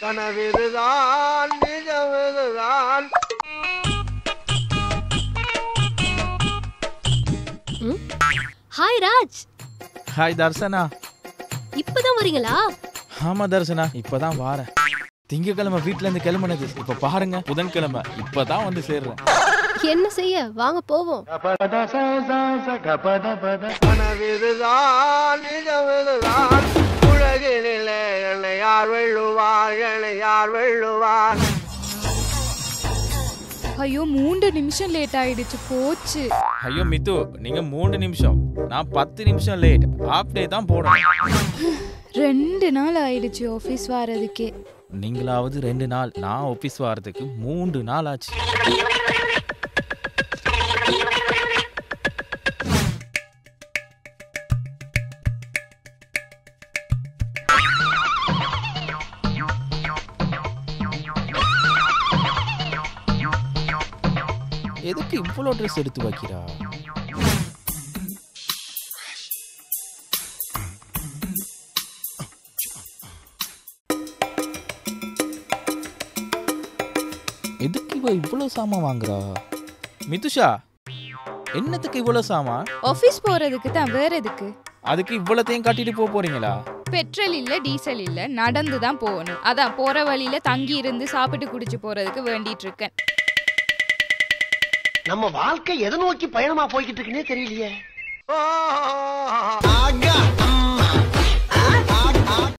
கனவிதுதான் நிஜமிதுதான் hi Raj hi Darshana இப்பதான் வரீங்களா ஆமா தர்சனா இப்பதான் வாரேன் திங்கக்கிழமை வீட்ல இருந்து கிளம்புனது இப்ப பாருங்க புதன்கிழமை இப்பதான் வந்து சேர்றேன் என்ன செய்ய வாங்க போவோம் கனவிதுதான் நிஜமிதுதான் உலகினிலே என்னை யார் வெல்லுவார் என்னை யார் வெல்லுவார் ஐயோ மூன்று நிமிஷம் லேட் ஆயிடுச்சு போச்சு ஐயோ மித்து நீங்க மூணு நிமிஷம் நான் பத்து நிமிஷம் லேட் ஹாஃப் டே தான் போடணும் ரெண்டு நாள் ஆயிடுச்சு ஆஃபீஸ் வரதுக்கே நீங்களாவது ரெண்டு நாள் நான் ஆஃபீஸ் வரதுக்கு மூன்று நாள் ஆச்சு எதுக்கு இவ்வளோ ட்ரெஸ் எடுத்து வைக்கிறா எதுக்கு இவ இவ்வளோ சாமான் வாங்குறா மிதுஷா என்னத்துக்கு இவ்வளோ சாமான் ஆஃபீஸ் போறதுக்கு தான் வேற எதுக்கு அதுக்கு இவ்வளோத்தையும் கட்டிட்டு போக போறீங்களா பெட்ரோல் இல்ல டீசல் இல்ல நடந்து தான் போகணும் அதான் போற வழியில தங்கி இருந்து சாப்பிட்டு குடிச்சு போறதுக்கு வேண்டிட்டு இருக்கேன் நம்ம வாழ்க்கை எதை நோக்கி பயணமா போய்கிட்டு இருக்குன்னே தெரியலையே ஆ